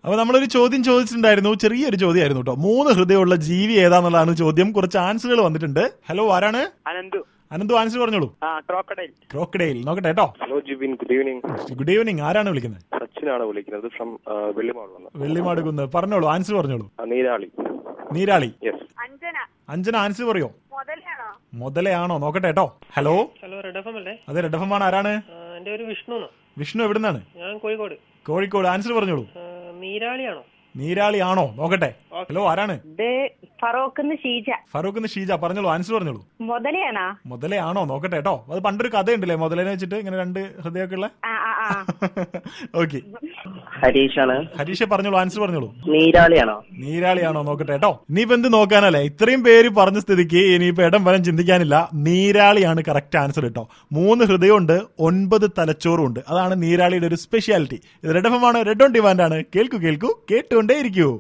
അപ്പൊ നമ്മളൊരു ചോദ്യം ചോദിച്ചിട്ടുണ്ടായിരുന്നു ചെറിയൊരു ചോദ്യമായിരുന്നു കേട്ടോ മൂന്ന് ഹൃദയമുള്ള ജീവി ഏതാന്നുള്ളതാണ് ചോദ്യം കുറച്ച് ആൻസറുകൾ വന്നിട്ടുണ്ട് ഹലോ ആരാണ് അനന്തു അനന്തു ആൻസർ പറഞ്ഞോളൂ ആ ക്രോക്കഡൈൽ ക്രോക്കഡൈൽ നോക്കട്ടെ കേട്ടോ hello Jibin good evening good evening ആരാണ് വിളിക്കുന്നത് സച്ചിനാണ് വിളിക്കുന്നത് ഫ്രം വെള്ളിമാട് വന്ന് വെള്ളിമാടുകുന്ന് പറഞ്ഞോളൂ ആൻസർ പറഞ്ഞോളൂ ആ, നീരാളി നീരാളി യെസ് അഞ്ജന അഞ്ജന ആൻസർ പറയോ മുതലാണോ മുതലയാണോ നോക്കട്ടെ കേട്ടോ hello hello red F M അല്ലേ അതെ റെഡഫമാണ് ആരാണ് ആ, എന്റെ ഒരു വിഷ്ണു എന്നാ വിഷ്ണു എവിടുന്നാണ് ഞാൻ കോഴിക്കോട് കോഴിക്കോട് ആൻസർ പറഞ്ഞോളൂ ആ, നീരാളിയാണോ നീരാളി ആണോ നോക്കട്ടെ ഹലോ ആരാണ് ഇത് ഫറോക്ക് ഷീജ ഫറൂഖ് ഷീജ പറഞ്ഞോളൂ ആൻസർ പറഞ്ഞോളൂ മുതലയാണോ മുതലയാണോ നോക്കട്ടെ കേട്ടോ അത് പണ്ടൊരു കഥയുണ്ടല്ലേ മുതലേനെ വെച്ചിട്ട് ഇങ്ങനെ രണ്ട് ഹൃദയമൊക്കെ ഉള്ള ആ ആ ആ ഓക്കെ ഹരീഷാണ് ഹരീഷ പറഞ്ഞോളൂ ആൻസർ പറഞ്ഞോളൂ നീരാളിയാണോ നീരാളിയാണോ നോക്കട്ടെ കേട്ടോ ഇനിയിപ്പോ എന്ത് നോക്കാനല്ലേ ഇത്രയും പേര് പറഞ്ഞ സ്ഥിതിക്ക് ഇനിയിപ്പോ ഇടം വരം ചിന്തിക്കാനില്ല നീരാളിയാണ് കറക്റ്റ് ആൻസർ കേട്ടോ മൂന്ന് ഹൃദയമുണ്ട് ഒൻപത് തലച്ചോറും ഉണ്ട് അതാണ് നീരാളിയുടെ ഒരു സ്പെഷ്യാലിറ്റി ഇത് റെഡ് എഫ് എം ആണ് റെഡ് ഓൺ ഡിമാൻഡ് ആണ് കേൾക്കൂ കേൾക്കൂ കേട്ടുകൊണ്ടേ ഇരിക്കൂ